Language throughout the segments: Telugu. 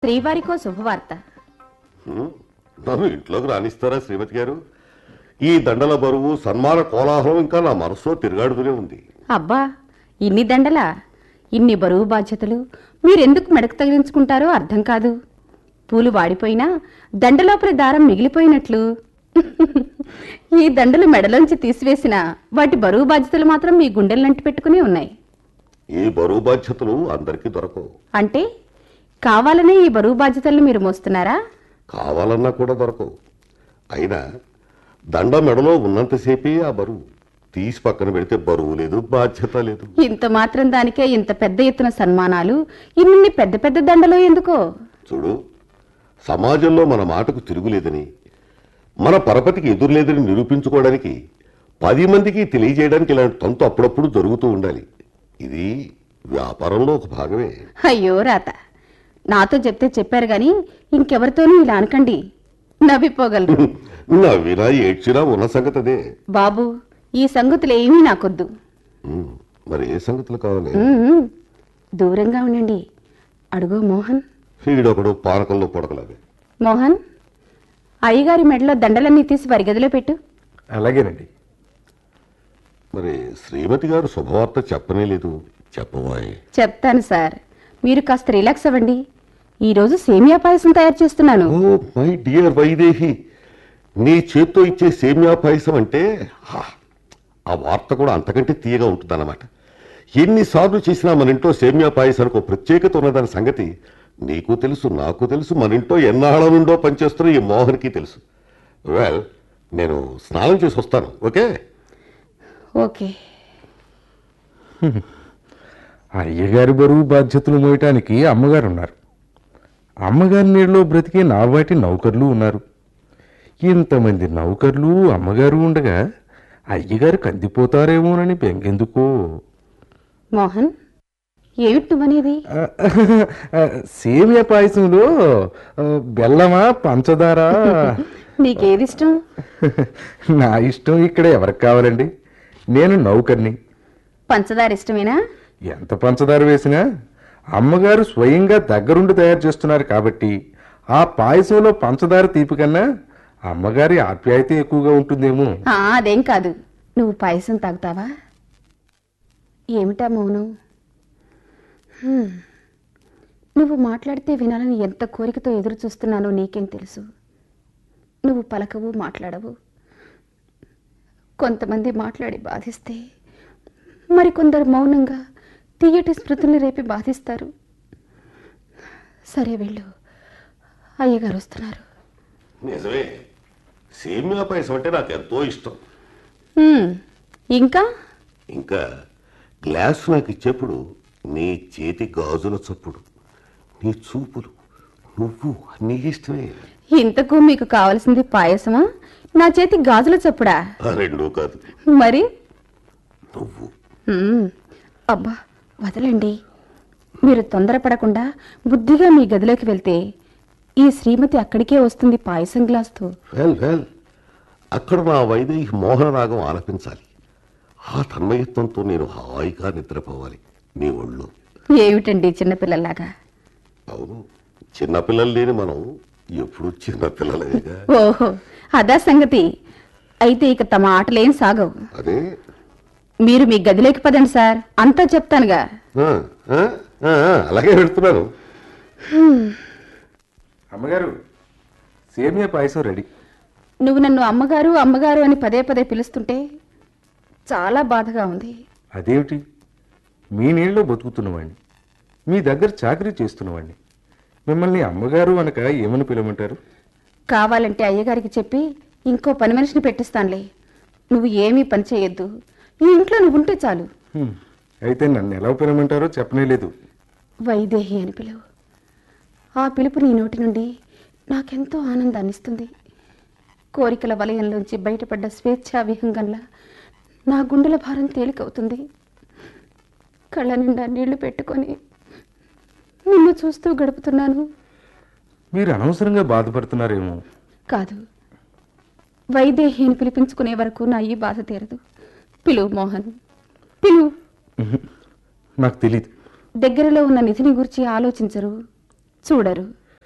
శ్రీవారికో శుభవార్త హ్మ్? నన్ను ఇంట్లోకి రానిస్తారా శ్రీమతి గారు ఈ దండల బరువు సన్మాన కోలాహలం ఇంకా నా మనసులో తిరగాడుతూనే ఉంది అబ్బా ఇన్ని దండలా ఇన్ని బరువు బాధ్యతలు మీరెందుకు మెడకు తగిలించుకుంటారో అర్థం కాదు పూలు వాడిపోయినా దండలోపలి దారం మిగిలిపోయినట్లు ఈ దండలు మెడలోంచి తీసివేసిన వాటి బరువు బాధ్యతలు మాత్రం మీ గుండెలంటి పెట్టుకుని ఉన్నాయి ఈ బరువు బాధ్యతలు అందరికీ దొరకవు అంటే కావాలనే ఈ బరువు బాధ్యతలను మీరు మోస్తున్నారా కావాలన్నా కూడా దొరకవు అయినా దండ మెడలో ఉన్నంతసేపే ఆ బరువు తీసి పక్కన పెడితే బరువు లేదు బాధ్యత లేదు ఇంత మాత్రం దానికే ఇంత పెద్ద ఎత్తున సన్మానాలు ఇన్ని పెద్ద పెద్ద దండలు ఎందుకో చూడు సమాజంలో మన మాటకు తిరుగులేదని మన పరపతికి ఎదురులేదని నిరూపించుకోవడానికి పది మందికి తెలియజేయడానికి ఇలాంటి తంతు అప్పుడప్పుడు జరుగుతూ ఉండాలి ఇది వ్యాపారంలో ఒక భాగమే అయ్యో రాత నాతో చెప్తే చెప్పారు గాని ఇంకెవరితోనూ ఇలా అనకండి నవ్విపోగలరు నవ్వినా ఏడ్చినా ఉన్న సంగతి అదే బాబు ఈ సంగతులు ఏమీ నాకొద్దు ఉమ్, మరి ఏ సంగతులు కావాలి ఉమ్, దూరంగా ఉండండి అడుగో మోహన్ వీడొకడు పానకంలో పొడకలాగే మోహన్ అయ్యగారి మెడలో దండలన్నీ తీసి వారి గదిలో పెట్టు అలాగేనండి మరి శ్రీమతి గారు శుభవార్త చెప్పనే లేదు చెప్పబోయ్ చెప్తాను సార్ మీరు కాస్త రిలాక్స్ అవ్వండి ఈరోజు సేమియా పాయసం తయారు చేస్తున్నాను ఓ మై డియర్ వైదేహి నీ చేత్తో ఇచ్చే సేమ్యా పాయసం అంటే హా, ఆ వార్త కూడా అంతకంటే తీయగా ఉంటుందన్నమాట ఎన్నిసార్లు చేసినా మన ఇంట్లో సేమ్యా పాయసానికి ఒక ప్రత్యేకత ఉన్నదాని సంగతి నీకు తెలుసు నాకు తెలుసు మన ఇంట్లో ఎన్నాళ్ళ నుండో పనిచేస్తున్న ఈ మోహన్కి తెలుసు వెల్ నేను స్నానం చేసి వస్తాను ఓకే ఓకే అయ్యగారి బరువు బాధ్యతలు మోయటానికి అమ్మగారు ఉన్నారు అమ్మగారి నీళ్ళలో బ్రతికే నావాటి నౌకర్లు ఉన్నారు ఇంతమంది నౌకర్లు అమ్మగారు ఉండగా అయ్యగారు కందిపోతారేమోనని బెంగెందుకో మోహన్ ఏమిటి నువ్వనేది ఆ, ఆ, సేమియా పాయసంలో ఆ, బెల్లమా పంచదార నీకేది ఇష్టం నా ఇష్టం ఇక్కడ ఎవరికి కావాలండి నేను నౌకర్ని పంచదార ఇష్టమేనా ఎంత పంచదార వేసినా అమ్మగారు స్వయంగా దగ్గరుండి తయారు చేస్తున్నారు కాబట్టి ఆ పాయసంలో పంచదార తీపి కన్నా అమ్మగారి ఆప్యాయత ఎక్కువగా ఉంటుందేమో ఆ, అదేం కాదు నువ్వు పాయసం తాగుతావా ఏమిటా మౌనం హ్మ్. నువ్వు మాట్లాడితే వినాలని ఎంత కోరికతో ఎదురు చూస్తున్నానో నీకేం తెలుసు నువ్వు పలకవు మాట్లాడవు కొంతమంది మాట్లాడి బాధిస్తే మరికొందరు మౌనంగా తీయటి స్మృతుల్ని రేపి బాధిస్తారు సరే వెళ్ళు అయ్యగారు వస్తున్నారు నిజమే సేమ్యా పాయసం అంటే నాకు ఎంతో ఇష్టం హ్మ్. ఇంకా ఇంకా గ్లాస్ నాకు ఇచ్చేప్పుడు నీ చేతి గాజుల చప్పుడు నీ చూపులు నువ్వు అన్నీ ఇష్టమే ఇంతకు మీకు కావలసింది పాయసమా నా చేతి గాజుల చప్పుడా ఆ రెండూ కాదు మరి నువ్వు మ్మ్. అబ్బా వదలండి మీరు తొందరపడకుండా బుద్ధిగా మీ గదిలోకి వెళ్తే ఈ శ్రీమతి అక్కడికే వస్తుంది పాయసం గ్లాస్తో వెల్ వెల్ అక్కడ నా వైదేహి మోహన రాగం ఆలపించాలి ఆ తన్మయత్వంతో నేను హాయిగా నిద్రపోవాలి నీ ఒళ్ళు ఏమిటండి చిన్నపిల్లలాగా అవును చిన్నపిల్లలు లేని మనం ఎప్పుడు చిన్నపిల్లలేగా ఓహో అదా సంగతి అయితే ఇక తమ ఆటలేం సాగవు అదే మీరు మీ గదిలోకి పదండి సార్ అంతా చెప్తానుగా ఆ, ఆ, ఆ, ఆ, అలాగే పెడుతున్నాను అమ్మగారు సేమియా పాయసం రెడీ నువ్వు నన్ను అమ్మగారు అమ్మగారు అని పదే పదే పిలుస్తుంటే చాలా బాధగా ఉంది అదేమిటి మీ నీళ్ళలో బతుకుతున్నవాణ్ణి మీ దగ్గర చాకరీ చేస్తున్నవాణ్ణి మిమ్మల్ని అమ్మగారు అనక ఏమని పిలవమంటారు కావాలంటే అయ్యగారికి చెప్పి ఇంకో పని మనిషిని పెట్టిస్తానులే నువ్వు ఏమీ పని చేయొద్దు ఈ ఇంట్లో నువ్వు ఉంటే చాలు హ్మ్. అయితే నన్ను ఎలా పిలవమంటారో చెప్పనే లేదు వైదేహి అని పిలువు ఆ పిలుపు నీ నోటి నుండి నాకెంతో ఆనందాన్ని ఇస్తుంది కోరికల వలయంలోంచి బయటపడ్డ స్వేచ్ఛా విహంగంలా నా గుండెల భారం తేలికవుతుంది కళ్ళ నిండా నీళ్లు పెట్టుకొని నిన్ను చూస్తూ గడుపుతున్నాను మీరు అనవసరంగా బాధపడుతున్నారేమో కాదు వైదేహి అని పిలిపించుకునే వరకు నా ఈ బాధ తీరదు పిలువు మోహన్ పిలువు నాకు తెలీదు దగ్గరలో ఉన్న నిధిని గురించి ఆలోచించరు చూడరు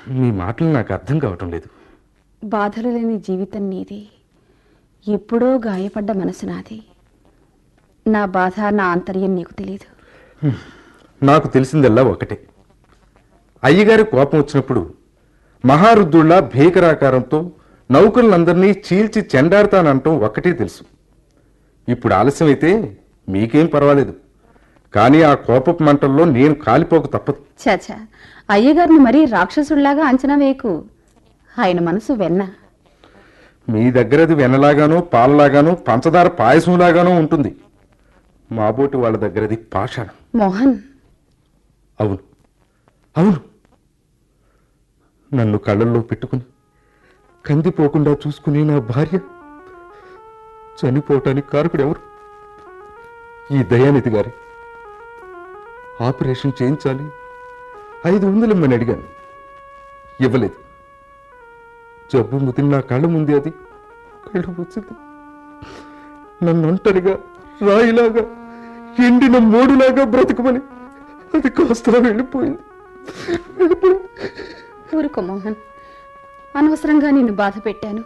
మీ మాటలు నాకు అర్థం కావటం లేదు బాధలు లేని జీవితం నీది ఎప్పుడో గాయపడ్డ మనసు నాది నా బాధ నా ఆంతర్యం నీకు తెలియదు నాకు తెలిసిందల్లా ఒకటే అయ్యగారి కోపం వచ్చినప్పుడు మహారుద్రుళ్ళ భీకరాకారంతో నౌకరులందరినీ చీల్చి చెండాడతానంటాం ఒక్కటే తెలుసు ఇప్పుడు ఆలస్యమైతే మీకేం పర్వాలేదు కానీ ఆ కోపపు మంటల్లో నేను కాలిపోక తప్పదు చాచా అయ్యగారిని మరీ రాక్షసుడిలాగా అంచనా వేయకు ఆయన మనసు వెన్న మీ దగ్గర అది వెనలాగానో పాలలాగానో పంచదార పాయసంలాగానో ఉంటుంది మాబోటి వాళ్ళ దగ్గరది పాషాణం మోహన్ అవును అవును నన్ను కళ్ళల్లో పెట్టుకుని కందిపోకుండా చూసుకునే నా భార్య చనిపోవటానికి కారకుడు ఎవరు ఈ దయానిధి గారి ఆపరేషన్ చేయించాలి ఐదు వందలమ్మని అడిగాను ఇవ్వలేదు జబ్బు ముదిరి నా కళ్ళ ముందే అది కళ్ళు వచ్చింది నన్ను ఒంటరిగా రాయిలాగా ఎండిన మోడులాగా బ్రతకమని అది కాస్త వెళ్ళిపోయింది వెళ్ళిపోయింది ఊరుకో మోహన్ అనవసరంగా నిన్ను బాధ పెట్టాను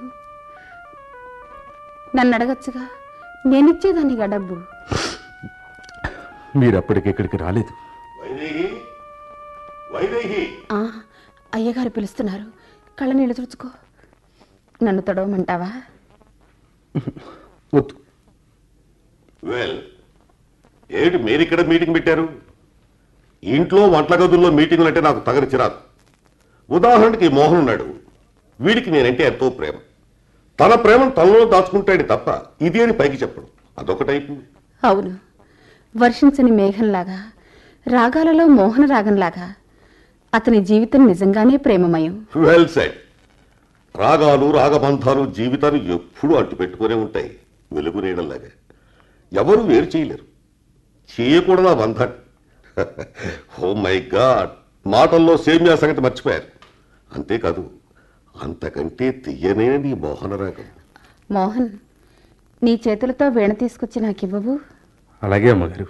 నన్ను అడగచ్చుగా నేనిచ్చేదానిగా డబ్బు మీరు అప్పటికెక్కడికి రాలేదు వైదేహి వైదేహి ఆ, అయ్యగారు పిలుస్తున్నారు కళ్ళ నీళ్ళు తుడుచుకో నన్ను తొడవమంటావా వద్దు వెల్ ఏమిటి మీరిక్కడ మీటింగ్ పెట్టారు ఇంట్లో వంటల గదుల్లో మీటింగులు అంటే నాకు తగని చిరాకు ఉదాహరణకి మోహన్ ఉన్నాడు వీడికి నేనంటే ఎంతో ప్రేమ తన ప్రేమను తనలో దాచుకుంటాడు తప్ప ఇది అని పైకి చెప్పడు అదొకటైపు అవును వర్షించని మేఘంలాగా రాగాలలో మోహన రాగంలాగా అతని జీవితం నిజంగానే ప్రేమమయం వెల్ సెట్ రాగాలు రాగబంధాలు జీవితాన్ని ఎప్పుడూ అంటు పెట్టుకునే ఉంటాయి వెలుగు నీడల్లాగా ఎవరు వేరు చేయలేరు చేయకూడదు ఆ బంధాన్ని ఓ మై గాడ్ మాటల్లో సేమియా సంగతి మర్చిపోయారు అంతేకాదు అంతకంటే తీయనే నీ మోహన రాగం మోహన్ నీ చేతులతో వీణ తీసుకొచ్చి నాకివ్వవు అలాగే అమ్మగారు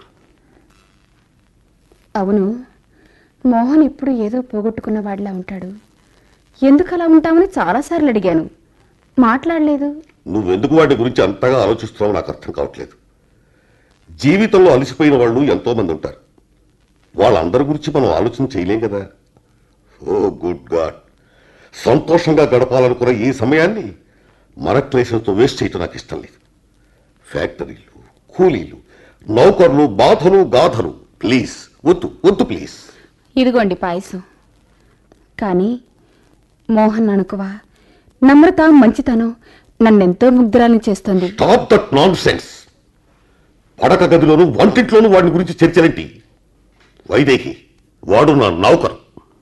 అవును మోహన్ ఇప్పుడు ఏదో పోగొట్టుకున్న వాడిలా ఉంటాడు ఎందుకు అలా ఉంటామని చాలాసార్లు అడిగాను మాట్లాడలేదు నువ్వెందుకు వాటి గురించి అంతగా ఆలోచిస్తున్నావు నాకు అర్థం కావట్లేదు జీవితంలో అలసిపోయిన వాళ్ళు ఎంతో మంది ఉంటారు వాళ్ళందరి గురించి మనం ఆలోచన చేయలేం కదా ఓ గుడ్ గాడ్ సంతోషంగా గడపాలనుకున్న ఈ సమయాన్ని మన క్లేషంతో వేస్ట్ చేయటం నాకు ఇష్టం లేదు ఫ్యాక్టరీలు కూలీలు నౌకర్లు బాధలు గాథలు ప్లీజ్ వద్దు వద్దు ప్లీజ్ ఇదిగోండి పాయసం కానీ మోహన్ అనుకువా నమ్రత మంచితనం నన్నెంతో ముగ్ధురాలని చేస్తుంది స్టాప్ దట్ నాన్ సెన్స్ పడక గదిలోను వంటింట్లోనూ వాడిని గురించి చర్చలేంటి వైదేహి వాడు నా నౌకరు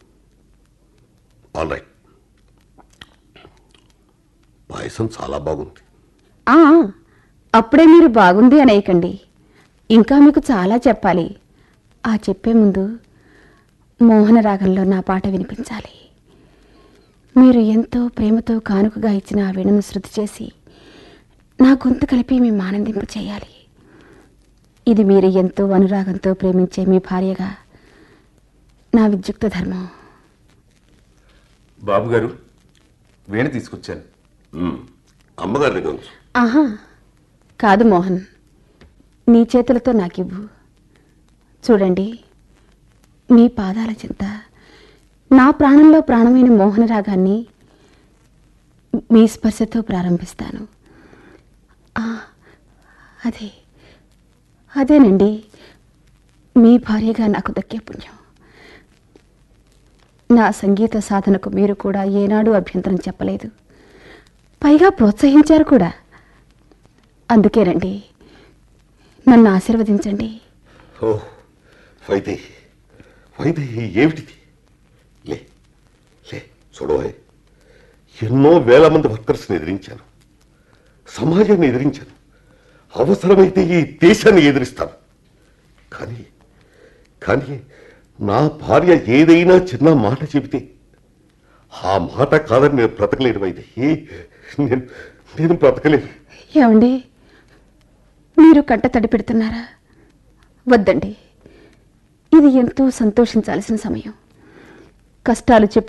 ఆల్ రైట్ పాయసం చాలా బాగుంది ఆ, అప్పుడే మీరు బాగుంది అనేయకండి ఇంకా మీకు చాలా చెప్పాలి ఆ చెప్పే ముందు మోహన రాగంలో నా పాట వినిపించాలి మీరు ఎంతో ప్రేమతో కానుకగా ఇచ్చిన ఆ వీణను శృతి చేసి నా గొంతు కలిపి మేము ఆనందింపు చేయాలి ఇది మీరు ఎంతో అనురాగంతో ప్రేమించే మీ భార్యగా నా విద్యుక్త ధర్మం బాబు గారు వీణ తీసుకొచ్చాను మ్మ్. అమ్మగారి దగ్గర ఉంచు. ఆహా కాదు మోహన్ నీ చేతులతో నాకివ్వు చూడండి మీ పాదాల చింత నా ప్రాణంలో ప్రాణమైన మోహన రాగాన్ని మీ స్పర్శతో ప్రారంభిస్తాను ఆ, అదే అదేనండి మీ భార్యగా నాకు దక్కే పుణ్యం నా సంగీత సాధనకు మీరు కూడా ఏనాడు అభ్యంతరం చెప్పలేదు పైగా ప్రోత్సహించారు కూడా అందుకేనండి నన్ను ఆశీర్వదించండి ఓ వైదేహి వైదేహి ఏమిటిది లే లే చూడవే ఎన్నో వేల మంది వర్కర్స్ని ఎదిరించాను సమాజాన్ని ఎదిరించాను అవసరమైతే ఈ దేశాన్ని ఎదిరిస్తాను కానీ కానీ నా భార్య ఏదైనా చిన్న మాట చెబితే ఆ మాట కాదని నేను బ్రతకలేను వైదేహి నేను నేను బ్రతకలేను ఏమండి మీరు కంట తడి పెడుతున్నారా వద్దండి ఇది ఎంతో సంతోషించాల్సిన సమయం కష్టాలు చెప్పు